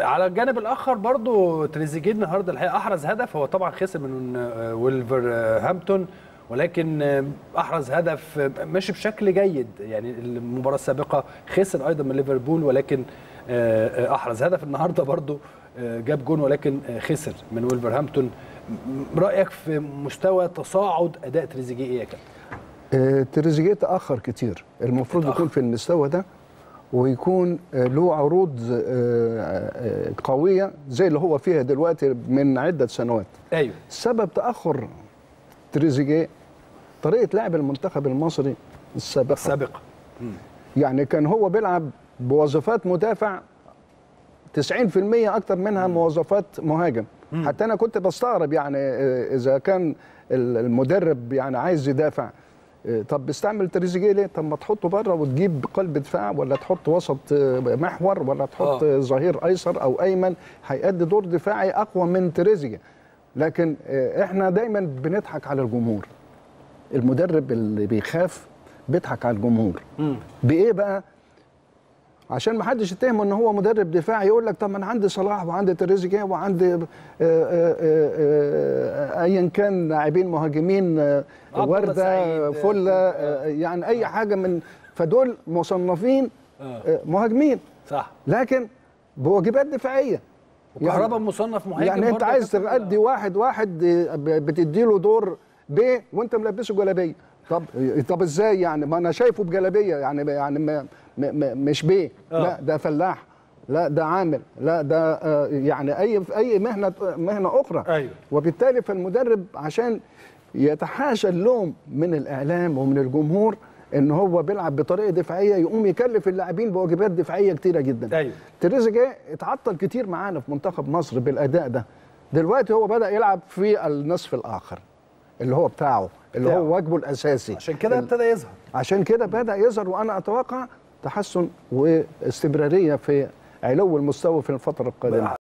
على الجانب الاخر برضو تريزيجيه النهارده الحقيقه احرز هدف هو طبعا خسر من آه، ولفرهامبتون ولكن آه، احرز هدف آه، ماشي بشكل جيد يعني المباراه السابقه خسر ايضا من ليفربول ولكن آه، آه، احرز هدف النهارده برضو آه، جاب جون ولكن آه، خسر من ولفرهامبتون م- رايك في مستوى تصاعد اداء تريزيجيه ايه يا كابتن؟ آه، تريزيجيه تاخر كتير المفروض اتأخر. يكون في المستوى ده ويكون آه، له عروض آه، آه، قويه زي اللي هو فيها دلوقتي من عده سنوات ايوه سبب تاخر تريزيجيه طريقه لعب المنتخب المصري السابقه السابقه يعني كان هو بيلعب بوظيفات مدافع 90% اكتر منها مواظفات مهاجم حتى انا كنت بستغرب يعني آه، اذا كان ال- المدرب يعني عايز يدافع آه، طب بيستعمل تريزيجيه ليه طب ما تحطه بره وتجيب قلب دفاع ولا تحط وسط آه، محور ولا تحط آه. آه. ظهير ايسر او ايمن هيأدي دور دفاعي اقوى من تريزيجيه لكن آه، احنا دايما بنضحك على الجمهور المدرب اللي بيخاف بيضحك على الجمهور بايه بقى عشان ما حدش يتهمه ان هو مدرب دفاعي يقول لك طب ما انا عندي صلاح وعندي تريزيجيه وعندي آه، آه، آه، آه، ايا كان لاعبين مهاجمين آه، عبد الله ورده سعيد، فله آه، يعني اي حاجه من فدول مصنفين آه. آه، مهاجمين صح لكن بواجبات دفاعيه وكهربا مصنف مهاجم يعني انت برضه عايز كابتن؟ تأدي واحد واحد بتديله دور ب وانت ملبسه جلابيه طب طب ازاي يعني ما انا شايفه بجلابيه يعني يعني ما م- م- مش ب آه. لا ده فلاح لا ده عامل لا ده آه، يعني اي في اي مهنه مهنه اخرى أيوه. وبالتالي فالمدرب عشان يتحاشى اللوم من الاعلام ومن الجمهور ان هو بيلعب بطريقه دفاعيه يقوم يكلف اللاعبين بواجبات دفاعيه كتيره جدا أيوه. تريزيجيه اتعطل كتير معانا في منتخب مصر بالاداء ده دلوقتي هو بدا يلعب في النصف الاخر اللي هو بتاعه اللي بتاعه. هو واجبه الاساسي عشان كده ابتدى يظهر عشان كده بدا يظهر وانا اتوقع تحسن واستمراريه في علو المستوى في الفتره القادمه